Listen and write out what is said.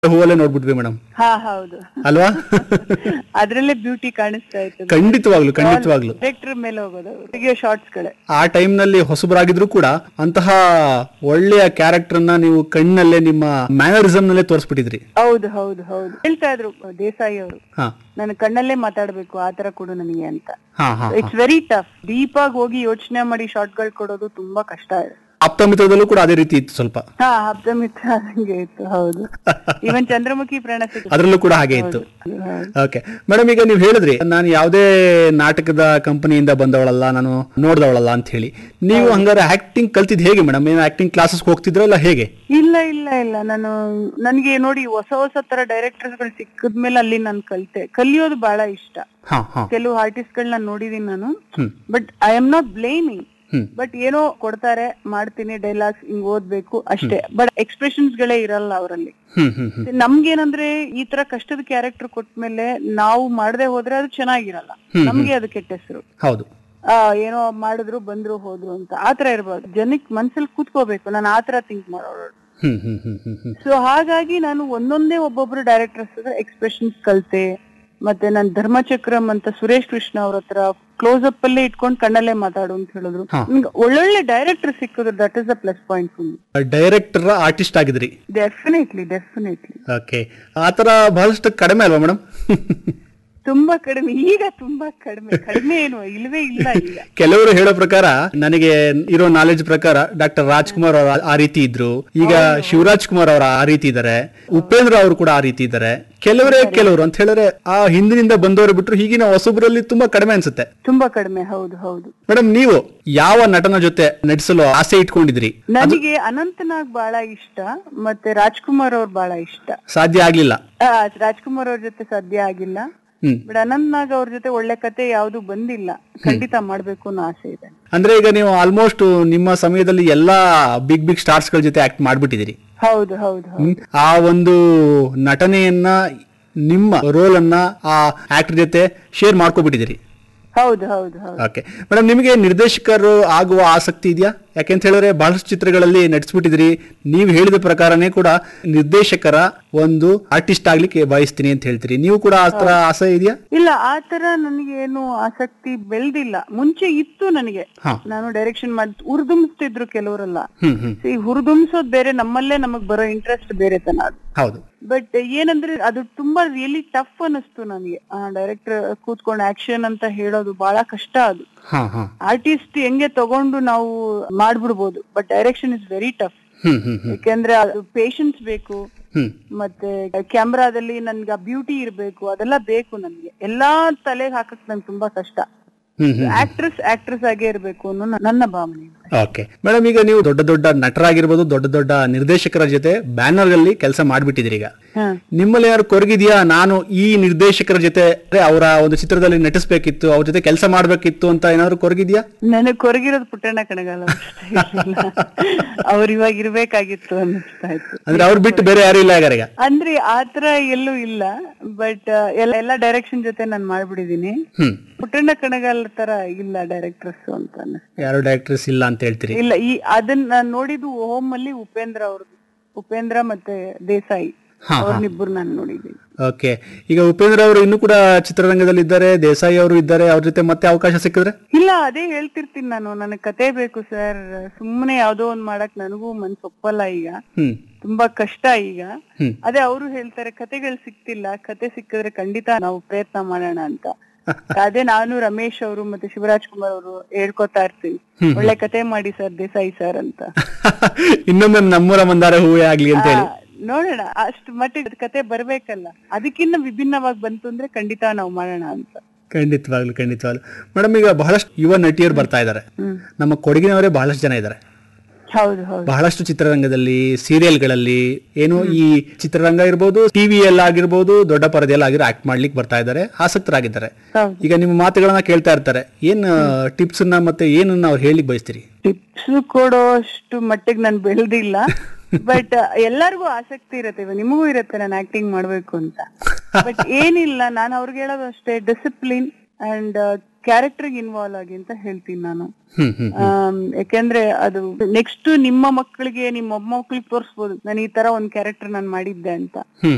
ಹೂವಲ್ಲೇ ನೋಡ್ಬಿಟ್ವಿ madam ಹಾ ಹೌದು ಅಲ್ವಾ ಅದ್ರಲ್ಲೇ ಬ್ಯೂಟಿ ಕಾಣಿಸ್ತಾ ಇತ್ತು ಖಂಡಿತವಾಗ್ಲು ಖಂಡಿತವಾಗ್ಲು ಡೈರೆಕ್ಟರ್ ಮೇಲೆ ಹೋಗೋದು ವಿಡಿಯೋ ಶಾರ್ಟ್ಸ್ ಗಳೇ ಆ ಟೈಮ್ ನಲ್ಲಿ ಹೊಸಬರಾಗಿದ್ರು ಕೂಡ ಅಂತಹ ಒಳ್ಳೆಯ ಕ್ಯಾರೆಕ್ಟರ್ ನ ನೀವು ಕಣ್ಣಲ್ಲೇ ನಿಮ್ಮ ಮ್ಯಾನರಿಸಮ್ ನಲ್ಲೇ ತೋರಿಸ್ಬಿಟ್ಟಿದ್ರಿ ಹೌದು ಹೌದು ಹೌದು ಹೇಳ್ತಾ ಇದ್ರು ದೇಸಾಯಿ ಅವರು ಹಾ ನನ್ನ ಕಣ್ಣಲ್ಲೇ ಮಾತಾಡ್ಬೇಕು ಆತರ ಕೊಡು ನನಗೆ ಅಂತ ಹಾ ಹಾ ಇಟ್ಸ್ ವೆರಿ ಟಫ್ ಡೀಪ್ ಆಗಿ ಹೋಗಿ ಯೋಚನೆ ಮಾಡಿ ಶಾರ್ಟ್ ಗಳು ಕೊಡೋದು ತುಂಬಾ ಕಷ್ಟ ಇದೆ ಆಪ್ತಮಿತ್ರದಲ್ಲೂ ಕೂಡ ಅದೇ ರೀತಿ ಇತ್ತು ಸ್ವಲ್ಪ ಹಾ ಹಬ್ದಮಿತ್ರ ಹಂಗೆ ಇತ್ತು ಹೌದು ಇವನ್ ಚಂದ್ರಮುಖಿ ಪ್ರಾಣ ಸಿಗುತ್ತೆ ಅದರಲ್ಲೂ ಕೂಡ ಹಾಗೆ ಇತ್ತು ಓಕೆ ಮೇಡಮ್ ಈಗ ನೀವು ಹೇಳಿದ್ರಿ ನಾನು ಯಾವುದೇ ನಾಟಕದ ಕಂಪನಿಯಿಂದ ಬಂದವಳಲ್ಲ ನಾನು ನೋಡ್ದವಳಲ್ಲ ಅಂತ ಹೇಳಿ ನೀವು ಹಂಗಾರೆ ಆಕ್ಟಿಂಗ್ ಕಲ್ತಿದ್ ಹೇಗೆ ಮೇಡಮ್ ಏನು ಆಕ್ಟಿಂಗ್ ಕ್ಲಾಸಸ್ ಹೋಗ್ತಿದ್ರ ಇಲ್ಲ ಹೇಗೆ ಇಲ್ಲ ಇಲ್ಲ ಇಲ್ಲ ನಾನು ನನ್ಗೆ ನೋಡಿ ಹೊಸ ಹೊಸ ತರ ಡೈರೆಕ್ಟರ್ಸ್ ಗಳು ಸಿಕ್ಕದ್ಮೇಲೆ ಅಲ್ಲಿ ನಾನು ಕಲ್ತೆ ಕಲಿಯೋದು ಬಹಳ ಇಷ್ಟ ಹಾ ಹಾ ಕೆಲವು ಆರ್ಟಿಸ್ಟ್ ಗಳನ್ನ ನೋಡಿದೀನಿ ನಾನು hmm but I am not blaming hmm but ಏನೋ ಕೊಡ್ತಾರೆ ಮಾಡ್ತೀನಿ ಡೈಲಾಗ್ಸ್ ಹಿಂಗ್ ಓದ್ಬೇಕು ಅಷ್ಟೇ ಬಟ್ ಎಕ್ಸ್ಪ್ರೆಷನ್ಸ್ ಗಳೇ ಇರಲ್ಲ ಅವರಲ್ಲಿ ಹ್ಮ್ ಹ್ಮ್ ಹ್ಮ್ ನಮ್ಗೇನಂದ್ರೆ ಈ ತರ ಕಷ್ಟದ ಕ್ಯಾರೆಕ್ಟರ್ ಕೊಟ್ಮೇಲೆ ನಾವು ಮಾಡದೆ ಹೋದ್ರೆ ಅದು ಚೆನ್ನಾಗಿರಲ್ಲ ನಮ್ಗೆ ಅದು ಕೆಟ್ಟ ಹೆಸರು ಹೌದು ಆ ಏನೋ ಮಾಡಿದ್ರು ಬಂದ್ರು ಹೋದ್ರು ಅಂತ ಆತರ ಇರ್ಬಾರ್ದು ಜನಕ್ ಮನ್ಸಲ್ಲಿ ಕೂತ್ಕೋಬೇಕು ನಾನು ಆತರ ಥಿಂಕ್ ಮಾಡೋಳು ಹ್ಮ್ ಹ್ಮ್ ಹ್ಮ್ ಹ್ಮ್ ಹ್ಮ್ ಸೊ ಹಾಗಾಗಿ ನಾನು ಒಂದೊಂದೇ ಒಬ್ಬೊಬ್ರು ಡೈರೆಕ್ಟರ್ಸ್ ಎಕ್ಸ್ಪ್ರೆಷನ್ಸ್ ಕಲ್ತೆ ಮತ್ತೆ ನಾನು ಧರ್ಮಚಕ್ರಂ ಅಂತ ಸುರೇಶ್ ಕೃಷ್ಣ ಅವ್ರ ಹತ್ರ ಕ್ಲೋಸ್ ಅಪ್ ಅಲ್ಲೇ ಇಟ್ಕೊಂಡು ಕಣ್ಣಲ್ಲೇ ಮಾತಾಡು ಅಂತ ಹೇಳಿದ್ರು ಹಾ. ನಿಮ್ಗೆ ಒಳ್ಳೊಳ್ಳೆ ಡೈರೆಕ್ಟರ್ ಸಿಕ್ಕಿದ್ರು that is a plus point for director artist ಆಗಿದ್ರಿ ಡೆಫಿನೆಟ್ಲಿ ಡೆಫಿನೆಟ್ಲಿ ಓಕೆ ಆತರ ಬಹಳಷ್ಟು ಕಡಿಮೆ ಅಲ್ವಾ ಮೇಡಮ್ ತುಂಬಾ ಕಡಿಮೆ ಈಗ ತುಂಬಾ ಕಡಿಮೆ ಕಡಿಮೆ ಏನು ಇಲ್ವೇ ಇಲ್ಲ ಈಗ ಕೆಲವರು ಹೇಳೋ ಪ್ರಕಾರ ನನಗೆ ಇರೋ ನಾಲೆಜ್ ಪ್ರಕಾರ ಡಾಕ್ಟರ್ ರಾಜ್ಕುಮಾರ್ ಅವರು ಆ ರೀತಿ ಇದ್ರು ಈಗ ಶಿವರಾಜ್ ಕುಮಾರ್ ಅವರು ಆ ರೀತಿ ಇದ್ದಾರೆ ಉಪೇಂದ್ರ ಅವರು ಕೂಡ ಆ ರೀತಿ ಇದ್ದಾರೆ ಕೆಲವರೇ ಕೆಲವರು ಅಂತ ಹೇಳಿದ್ರೆ ಆ ಹಿಂದಿನಿಂದ ಬಂದವರು ಬಿಟ್ರು ಈಗಿನ ಹೊಸಬರಲ್ಲಿ ತುಂಬಾ ಕಡಿಮೆ ಅನ್ಸುತ್ತೆ ತುಂಬಾ ಕಡಿಮೆ ಹೌದು ಹೌದು ಮೇಡಮ್ ನೀವು ಯಾವ ನಟನ ಜೊತೆ ನಟಿಸಲು ಆಸೆ ಇಟ್ಕೊಂಡಿದ್ರಿ ನನಗೆ ಅನಂತನಾಗ್ ಬಹಳ ಇಷ್ಟ ಮತ್ತೆ ರಾಜ್ಕುಮಾರ್ ಅವ್ರು ಬಹಳ ಇಷ್ಟ ಸಾಧ್ಯ ಆಗ್ಲಿಲ್ಲ ಆ, ರಾಜ್ಕುಮಾರ್ ಅವ್ರ ಜೊತೆ ಸಾಧ್ಯ ಆಗಿಲ್ಲ ಹ್ಮ್ ಬಟ್ ಅನಂತ್ನಾಗ್ ಅವ್ರ ಜೊತೆ ಒಳ್ಳೆ ಕತೆ ಯಾವ್ದು ಬಂದಿಲ್ಲ ಖಂಡಿತ ಮಾಡ್ಬೇಕು ಅನ್ನೋ ಆಸೆ ಇದೆ ಅಂದ್ರೆ ಈಗ ನೀವು ಆಲ್ಮೋಸ್ಟ್ ನಿಮ್ಮ ಸಮಯದಲ್ಲಿ ಎಲ್ಲಾ ಬಿಗ್ ಬಿಗ್ ಸ್ಟಾರ್ಸ್ ಗಳ ಜೊತೆ ಆಕ್ಟ್ ಮಾಡ್ಬಿಟ್ಟಿದ್ದೀರಿ ಹೌದು ಹೌದು ಹೌದು ಹ್ಮ್. ಆ ಒಂದು ನಟನೆಯನ್ನ ನಿಮ್ಮ ರೋಲ್ ಅನ್ನ ಆ ಆಕ್ಟರ್ ಜೊತೆ ಶೇರ್ ಮಾಡ್ಕೊಬಿಟ್ಟಿದ್ದೀರಿ ಹೌದು ಹೌದು ಹೌದು ಓಕೆ ಮೇಡಮ್ ನಿಮಗೆ ನಿರ್ದೇಶಕರು ಆಗುವ ಆಸಕ್ತಿ ಇದೆಯಾ ಯಾಕೆಂತ ಹೇಳಿದ್ರೆ ಬಹಳಷ್ಟು ಚಿತ್ರಗಳಲ್ಲಿ ನಟಿಸ್ಬಿಟ್ಟಿದ್ರಿ ನೀವು ಹೇಳಿದ ಪ್ರಕಾರನೇ ಕೂಡ ನಿರ್ದೇಶಕರ ಒಂದು ಆರ್ಟಿಸ್ಟ್ ಆಗ್ಲಿಕ್ಕೆ ಬಯಸ್ತೀನಿ ಅಂತ ಹೇಳ್ತೀರಿ ನೀವು ಕೂಡ ಆ ತರ ಆಸೆ ಇದೆಯಾ ಇಲ್ಲ ಆ ತರ ನನಗೆ ಏನು ಆಸಕ್ತಿ ಬೆಳ್ದಿಲ್ಲ ಮುಂಚೆ ಇತ್ತು ನನಗೆ ಹಾ ನಾನು ಡೈರೆಕ್ಷನ್ ಮಾಡಿ ಹುರಿದುಂಬಿಸ್ತಿದ್ರು ಕೆಲವರೆಲ್ಲ ಹ್ಮ್ ಹ್ಮ್ ಈ ಹುರಿದುಂಬಿಸೋದ್ ಬೇರೆ ನಮ್ಮಲ್ಲೇ ನಮಗ್ ಬರೋ ಇಂಟ್ರೆಸ್ಟ್ ಬೇರೆ ತನ ಅದು ಹೌದು ಬಟ್ ಏನಂದ್ರೆ ಅದು ತುಂಬಾ ರಿಯಲಿ ಟಫ್ ಅನಿಸ್ತು ನನಗೆ ಡೈರೆಕ್ಟರ್ ಕೂತ್ಕೊಂಡು ಆಕ್ಷನ್ ಅಂತ ಹೇಳೋದು ಬಹಳ ಕಷ್ಟ ಅದು ಹಾ ಹಾ ಆರ್ಟಿಸ್ಟ್ ಹೆಂಗೆ ತಗೊಂಡು ನಾವು ಮಾಡ್ಬಿಡ್ಬೋದು but direction is very tough hmm hmm hmm ಯಾಕೆಂದ್ರೆ ಅದು ಪೇಶನ್ಸ್ ಬೇಕು ಹ್ಮ್ ಮತ್ತೆ ಕ್ಯಾಮ್ರಾದಲ್ಲಿ ನನ್ಗೆ ಬ್ಯೂಟಿ ಇರ್ಬೇಕು ಅದೆಲ್ಲ ಬೇಕು ನನ್ಗೆ ಎಲ್ಲಾ ತಲೆಗೆ ಹಾಕಕ್ ನಂಗೆ ತುಂಬಾ ಕಷ್ಟ ಹ್ಮ್ ಹ್ಮ್ ಆಕ್ಟ್ರೆಸ್ ಆಕ್ಟ್ರೆಸ್ ಆಗೇ ಇರ್ಬೇಕು ಅನ್ನೋ ನ- ನನ್ನ ಭಾವನೆ ಓಕೆ ಮೇಡಮ್ ಈಗ ನೀವು ದೊಡ್ಡ ದೊಡ್ಡ ನಟರಾಗಿರ್ಬೋದು ದೊಡ್ಡ ದೊಡ್ಡ ನಿರ್ದೇಶಕರ ಜೊತೆ ಬ್ಯಾನರ್ ಅಲ್ಲಿ ಕೆಲಸ ಮಾಡ್ಬಿಟ್ಟಿದ್ದೀರಿ ಈಗ ಹ. ನಿಮ್ಮಲ್ಲಿ ಯಾರು ಕೊರಗಿದ್ಯಾ ನಾನು ಈ ನಿರ್ದೇಶಕರ ಜೊತೆ ಅಂದ್ರೆ ಅವರ ಒಂದು ಚಿತ್ರದಲ್ಲಿ ನಟಿಸ್ಬೇಕಿತ್ತು ಅವ್ರ ಜೊತೆ ಕೆಲಸ ಮಾಡ್ಬೇಕಿತ್ತು ಅಂತ ಏನಾದ್ರು ಕೊರಗಿದ್ಯಾ ನನಗ್ ಕೊರಗಿರೋದು ಪುಟ್ಟಣ್ಣ ಕಣಗಾಲ ಅವ್ರ ಇವಾಗ ಇರ್ಬೇಕಾಗಿತ್ತು ಅನ್ನಿಸ್ತಾ ಇತ್ತು ಅಂದ್ರೆ ಅವ್ರು ಬಿಟ್ಟು ಬೇರೆ ಯಾರು ಇಲ್ಲ ಈಗ ಅಂದ್ರೆ ಆತರ ಎಲ್ಲೂ ಇಲ್ಲ ಬಟ್ ಎಲ್ಲ ಎಲ್ಲಾ ಡೈರೆಕ್ಷನ್ ಜೊತೆ ನಾನ್ ಮಾಡ್ಬಿಡಿದೀನಿ ಹ್ಮ್ ಪುಟ್ಟಣ್ಣ ಕಣಗಾಲ್ ತರ ಇಲ್ಲ ಡೈರೆಕ್ಟರ್ಸ್ ಅಂತ ಅನ್ನಿಸ್ತು ಯಾರು ಡೈರೆಕ್ಟರ್ಸ್ ಇಲ್ಲ ಅಂತ ಹೇಳ್ತೀರಿ ಇಲ್ಲ ಈ ಅದನ್ನ ನಾನ್ ನೋಡಿದ್ದು ಹೋಮ್ ಅಲ್ಲಿ ಉಪೇಂದ್ರ ಅವ್ರದ್ದು ಉಪೇಂದ್ರ ಮತ್ತೆ ದೇಸಾಯಿ ಹಾ, ಅವ್ರನ್ನಿಬ್ಬರು ನಾನು ನೋಡಿದ್ದೀನಿ ಓಕೆ ಈಗ ಉಪೇಂದ್ರ ಅವರು ಇನ್ನೂ ಕೂಡ ಚಿತ್ರರಂಗದಲ್ಲಿ ಇದ್ದಾರೆ ದೇಸಾಯಿ ಅವರು ಇದ್ದಾರೆ ಅವ್ರ ಜೊತೆ ಮತ್ತೆ ಅವಕಾಶ ಸಿಕ್ಕಿದ್ರೆ ಇಲ್ಲ ಅದೇ ಹೇಳ್ತಿರ್ತೀನಿ ನಾನು ನನಗ್ ಕತೆ ಬೇಕು ಸರ್ ಸುಮ್ಮನೆ ಯಾವ್ದೋ ಒಂದ್ ಮಾಡಕ್ ನನಗೂ ಮನ್ಸ್ ಒಪ್ಪಲ್ಲ ಈಗ ಹ್ಮ್ ತುಂಬಾ ಕಷ್ಟ ಈಗ ಹ್ಮ್ ಅದೇ ಅವರು ಹೇಳ್ತಾರೆ ಕತೆಗಳು ಸಿಕ್ತಿಲ್ಲ ಕತೆ ಸಿಕ್ಕಿದ್ರೆ ಖಂಡಿತ ನಾವು ಪ್ರಯತ್ನ ಮಾಡೋಣ ಅಂತ ಅದೇ ನಾನು ರಮೇಶ್ ಅವರು ಮತ್ತೆ ಶಿವರಾಜ್ ಕುಮಾರ್ ಅವರು ಹೇಳ್ಕೊತಾ ಇರ್ತೀವಿ ಒಳ್ಳೆ ಕತೆ ಮಾಡಿ ಸರ್ ದೇಸಾಯಿ ಸರ್ ಅಂತ ಇನ್ನೊಮ್ಮೆ ನಮ್ಮೂರ ಮಂದಾರ ಹೂವೇ ಆಗ್ಲಿ ಅಂತ ಹೇಳಿ ಆ, ನೋಡೋಣ ಅಷ್ಟು ಮಟ್ಟಿಗೆ ಅದ್ ಕತೆ ಬರ್ಬೇಕಲ್ಲ ಅದಕ್ಕಿಂತ ವಿಭಿನ್ನವಾಗಿ ಬಂತು ಅಂದ್ರೆ ಖಂಡಿತ ನಾವು ಮಾಡೋಣ ಅಂತ ಖಂಡಿತವಾಗ್ಲು ಖಂಡಿತವಾಗ್ಲು ಮೇಡಮ್ ಈಗ ಬಹಳಷ್ಟು ಯುವ ನಟಿಯರು ಬರ್ತಾ ಇದ್ದಾರೆ ಹ್ಮ್ ನಮ್ಮ ಕೊಡಗಿನವರೇ ಬಹಳಷ್ಟು ಜನ ಇದ್ದಾರೆ ಹೌದು ಹೌದು ಬಹಳಷ್ಟು ಚಿತ್ರರಂಗದಲ್ಲಿ ಸೀರಿಯಲ್ಗಳಲ್ಲಿ ಏನು ಈ ಚಿತ್ರರಂಗ ಇರ್ಬೋದು ಟಿವಿಯಲ್ಲಿ ಆಗಿರ್ಬೋದು ದೊಡ್ಡ ಪರದೆಯಲ್ಲಿ ಆಗಿರೋ ಆಕ್ಟ್ ಮಾಡ್ಲಿಕ್ಕೆ ಬರ್ತಾ ಇದ್ದಾರೆ ಆಸಕ್ತರಾಗಿದ್ದಾರೆ ಹೌದು ಈಗ ನಿಮ್ಮ ಮಾತುಗಳನ್ನ ಕೇಳ್ತಾ ಇರ್ತಾರೆ ಏನ್ ಟಿಪ್ಸ್ ಮತ್ತೆ ಏನನ್ನ ಅವ್ರು ಹೇಳಿಕ್ ಬಯಸ್ತೀರಿ ಟಿಪ್ಸ್ ಕೊಡೋ ಅಷ್ಟು ಮಟ್ಟಿಗೆ ನಾನು ಬೆಳೆದಿಲ್ಲ ಬಟ್ ಎಲ್ಲರಿಗೂ ಆಸಕ್ತಿ ಇರುತ್ತೆ ಇವಾಗ ನಿಮಗೂ ಇರುತ್ತೆ ನಾನು ಆಕ್ಟಿಂಗ್ ಮಾಡ್ಬೇಕು ಅಂತ ಬಟ್ ಏನಿಲ್ಲ ನಾನು ಅವ್ರಿಗೆ ಹೇಳೋದು ಅಷ್ಟೇ ಡಿಸಿಪ್ಲಿನ್ ಅಂಡ್ ಕ್ಯಾರೆಕ್ಟರ್ ಇನ್ವಾಲ್ವ್ ಆಗಿ ಅಂತ ಹೇಳ್ತೀನಿ ನಾನು ಹ್ಮ್ ಹ್ಮ್ ಆಮ್, ಯಾಕೆಂದ್ರೆ ಅದು ನೆಕ್ಸ್ಟ್ ನಿಮ್ಮ ಮಕ್ಕಳಿಗೆ ನಿಮ್ಮ ಮೊಮ್ಮಕ್ಕಳಿಗೆ ತೋರಿಸ್ಬೋದು ನಾನು ಈ ತರ ಒಂದ್ ಕ್ಯಾರೆಕ್ಟರ್ ನಾನು ಮಾಡಿದ್ದೆ ಅಂತ ಹ್ಮ್